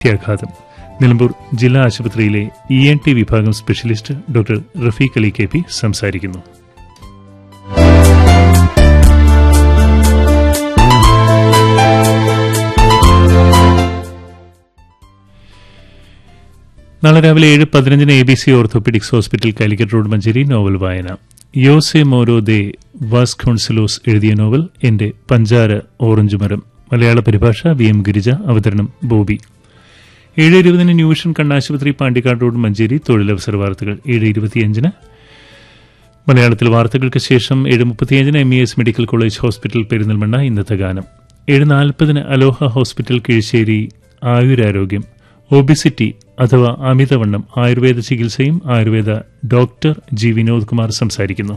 അത്യാഘാതം നിലമ്പൂർ ജില്ലാ ആശുപത്രിയിലെ E N T വിഭാഗം specialist doctor Rafeeq Ali K P സംസാരിക്കുന്നു നാളെ രാവിലെ ഏഴ് പതിനഞ്ചിന് A B C orthopaedics hospital Calicut road Manjeri novel വായന യോസെ മോരോ ദേ വാസ് കോൺസിലോസ് എഴുതിയ നോവൽ എന്റെ പഞ്ചാര ഓറഞ്ച് മരം മലയാള പരിഭാഷ വി എം ഗിരിജ അവതരണം ബോബി ഏഴ് ഇരുപതിന് ന്യൂഷൻ കണ്ണാശുപത്രി പാണ്ടിക്കാട് റോഡ് മഞ്ചേരി തൊഴിലവസര വാർത്തകൾ ഏഴ് ഇരുപത്തിയഞ്ചിന് മലയാളത്തിൽ വാർത്തകൾക്ക് ശേഷം ഏഴ് മുപ്പത്തിയഞ്ചിന് M E S medical college hospital Perinthalmanna ഇന്നത്തെ ഗാനം ഏഴ് നാൽപ്പതിന് അലോഹ ഹോസ്പിറ്റൽ കീഴ്ശ്ശേരി ആയുരാരോഗ്യം ഒബിസിറ്റി അഥവാ അമിതവണ്ണം ആയുർവേദ ചികിത്സയും ആയുർവേദ ഡോക്ടർ ജി വിനോദ് കുമാർ സംസാരിക്കുന്നു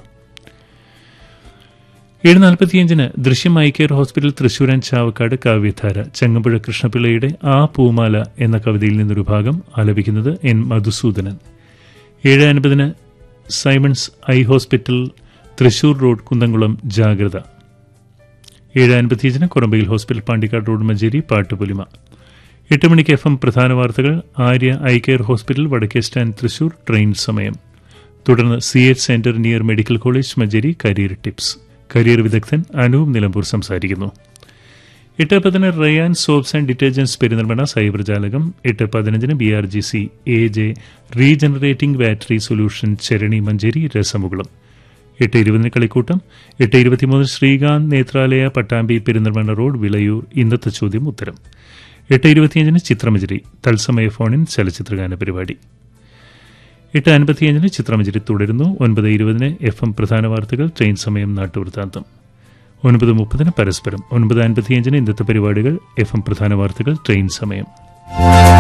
ഏഴ് നാൽപ്പത്തിയഞ്ചിന് Drishyam eye care hospital Thrissur and Chavakkad കാവ്യധാര ചെങ്ങമ്പുഴ കൃഷ്ണപിള്ളയുടെ ആ പൂമാല എന്ന കവിതയിൽ നിന്നൊരു ഭാഗം ആലപിക്കുന്നത് എൻ മധുസൂദനൻ ഏഴ് അൻപതിന് Simons eye hospital Thrissur road Kunnamkulam ജാഗ്രത ഏഴ് അൻപത്തിയഞ്ചിന് കൊറമ്പയിൽ ഹോസ്പിറ്റൽ പാണ്ടിക്കാട് റോഡ് മഞ്ചേരി പാട്ടുപൊലിമ എട്ട് മണിക്ക് എഫ് എം പ്രധാന വാർത്തകൾ ആര്യ ഐ കെയർ ഹോസ്പിറ്റൽ വടക്കേ സ്റ്റാൻഡ് തൃശൂർ ട്രെയിൻ സമയം തുടർന്ന് C H centre near medical college Manjeri career tips career വിദഗ്ധൻ അനൂപ് നിലമ്പൂർ സംസാരിക്കുന്നു എട്ട് പതിന് Ryan soaps and detergents Perinthalmanna cyber ജാലകം എട്ട് പതിനഞ്ചിന് B R G C A J regenerating battery solution ചരണി Manjeri രസമുകുളം എട്ട് ഇരുപതിന് കളിക്കൂട്ടം എട്ട് ഇരുപത്തിമൂന്ന് ശ്രീകാന്ത് നേത്രാലയ പട്ടാമ്പി പെരുന്തൽമണ്ണ റോഡ് വിളയൂർ ഇന്നത്തെ ചോദ്യം ഉത്തരം എട്ട് ഇരുപത്തിയഞ്ചിന് ചിത്രമഞ്ചരി തത്സമയ ഫോണിൻ ചലച്ചിത്രഗാന പരിപാടി എട്ട് അൻപത്തിയഞ്ചിന് ചിത്രമഞ്ചരി തുടരുന്നു ഒൻപത് ഇരുപതിന് എഫ് എം പ്രധാന വാർത്തകൾ ട്രെയിൻ സമയം നാട്ടുവൃത്താന്തം ഒൻപത് മുപ്പതിന് പരസ്പരം ഒൻപത് അൻപത്തിയഞ്ചിന് ഇന്നത്തെ പരിപാടികൾ എഫ് എം പ്രധാന വാർത്തകൾ ട്രെയിൻ സമയം